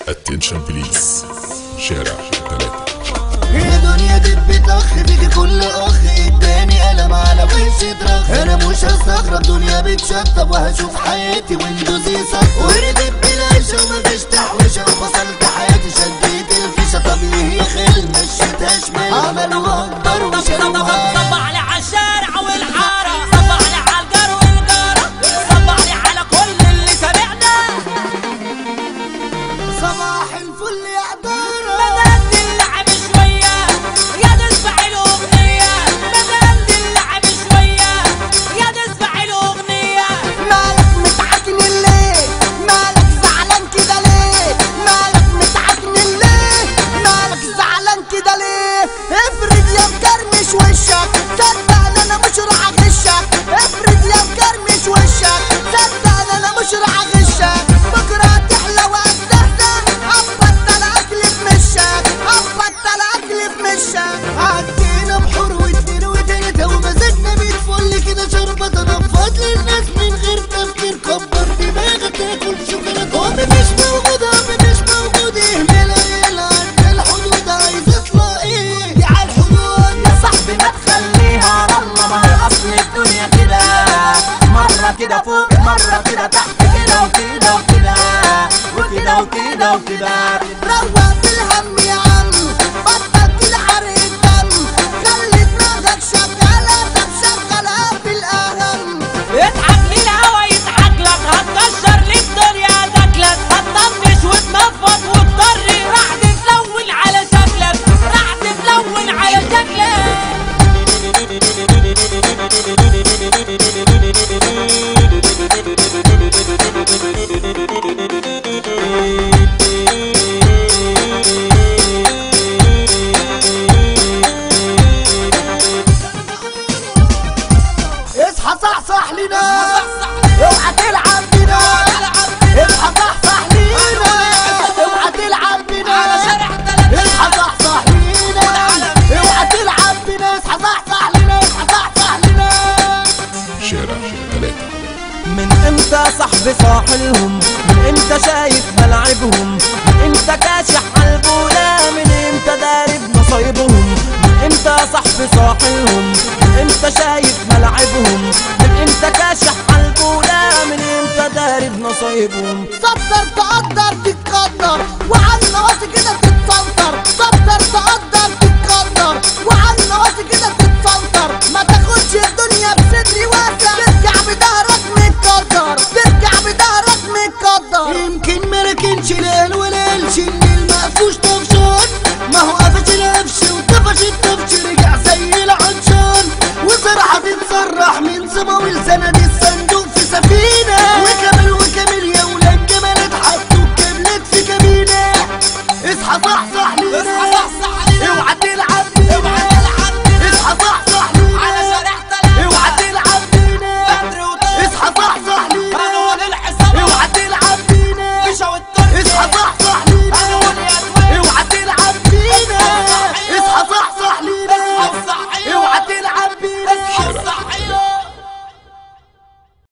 اتنشن بليز شارع ثلاثة يا دنيا دب طخ فيك كل اخ اداني قلم على وش درخ انا مش هستغرب دنيا بتشطب وهشوف حياتي ويندوز يصف وردب العيشة ومفيش تحويشة وفصلت حياتي شديت الفيشة طب ليه يا خيل مشيتها شمال عملوا اكبر وشالوها صب علي على الشارع والحارة صب علي على الجار والجارة صب علي على كل اللي سمعنا صباح الفل يا عبارة بدأت اللعب شوية يا نسمع الأغنية بدأت اللعب شوية يا نسمع الأغنية مالك متعكن ليه مالك زعلان كده ليه مالك متعكن ليه مالك زعلان كده ليه افرد يا مكرمش وشك صدق انا مش راح اغشك افرد يا مكرمش وشك صدق انا مش راح اغشك بكره تحلى وهتهدى ابطل اكل في مشك ابطل اكل في مشك عدينا بحور واتنين وتلاتة ومزاجنا بيتفل كده شربة تنفض للناس من غير تفكير كبر دماغك تاكل شوكولاتة امي مش موجودة امي مش موجودة اهملها يلا عدى الحدود عايز اطلع ايه يا عالحدود يا صاحبي ما تخليها على الله ما هي اصل الدنيا كده مرة كده فوق مرة كده تحت كده وكده وكده وكده وكده وكده روق بالهم يا عم بطل كده حرق الدم خلي دماغك شغالة طب شغلها بالأهم اضحك للهوا يضحك لك هتكشر للدنيا تاكلك هتطفش وتنفض وتضري راح تتلون على شكلك راح تتلون على شكلك اصحى صحصح لنا اوعى تلعب بينا اصحى صحصح لينا اوعى تلعب بينا اصحى صحصح لينا اوعى تلعب بينا اصحى صحصح لنا اصحى صحصح لنا شارع ثلاثة من امتى صاحبي صاحلهم من امتى شايف ملعبهم من امتى كاشح البولا من امتى دارب مصايبهم من امتى صاحبي صاحلهم من امتى شايف ملعبهم من امتى كاشح البولا من امتى دارب مصايبهم صدر تقدر تتقدر وعلى النواصي كده تتسنطر صدر تقدر تتقدر وعلى النواصي كده تتسنطر ما تاخدش الدنيا بصدري واسع ترجع بدهرك متقدر ترجع بدهرك متقدر يمكن ما ركنش ليل وليلش ان المقفوش طفشان ما هو قفش القفش وطفش الطفش رجع زي العطشان وصرحة تتسرح من سما ولسانة دي